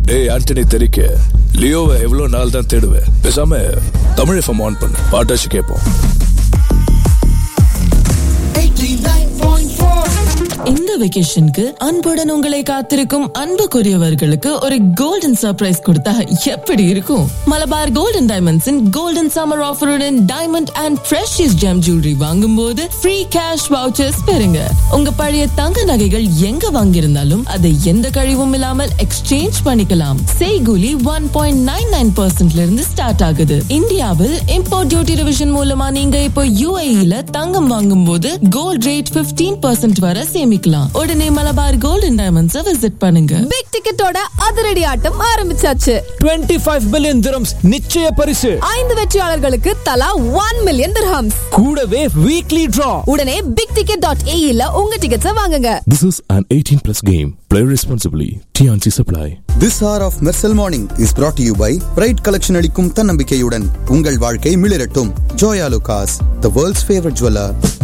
டேய் ஆண்டனி தெரிக்க லியோவை எவ்வளவு நாள் தான் தேடுவேன் பேசாம தமிழ் எஃப்எம் ஆன் பண்ணு பாட்டாச்சு கேட்போம் இந்த வெக்கேஷனுக்கு அன்புடன் உங்களை காத்திருக்கும் அன்புக்குரியவர்களுக்கு ஒரு கோல்டன் சர்ப்ரைஸ் கொடுத்தா எப்படி இருக்கும் மலபார் கோல்டன் டைமண்ட்ஸின் கோல்டன் சம்மர் ஆஃபருடன் diamond and precious gem jewellery வாங்கும் போது ஃப்ரீ கேஷ் வவுச்சர்ஸ் பெறுங்க உங்க பழைய தங்க நகைகள் எங்க வாங்கியிருந்தாலும் அதை எந்த கழிவும் இல்லாமல் எக்ஸ்சேஞ்ச் பண்ணிக்கலாம் செய்கூலி ஒன் பாயிண்ட் நைன் நைன் பர்சன்ட்ல இருந்து ஸ்டார்ட் ஆகுது இந்தியாவில் இம்போர்ட் டியூட்டி டிவிஷன் மூலமா நீங்க இப்போ யூஏஇல தங்கம் வாங்கும் போது கோல்ட் ரேட் 15% பர்சன்ட் வரை சேமிக்கலாம் உடனே மலபார் கோல்டன் டைமண்ட்ஸை விசிட் பண்ணுங்க பிக் டிக்கெட்டோட அதிரடி ஆட்டம் ஆரம்பிச்சாச்சு 25 பில்லியன் திரம்ஸ் நிச்சய பரிசு ஐந்து வெற்றியாளர்களுக்கு தலா ஒன் மில்லியன் திர்ஹம்ஸ் கூடவே வீக்லி டிரா உடனே பிக் டிக்கெட் டாட் ஏஇல உங்க டிக்கெட்ஸை வாங்குங்க This is an 18 plus game. Play responsibly. TNC Supply. This hour of Mersal Morning is brought to you by Pride Collection அளிக்கும் தன்னம்பிக்கையுடன் உங்கள் வாழ்க்கை மிளிரட்டும் Joya லுகாஸ் the world's favorite jeweler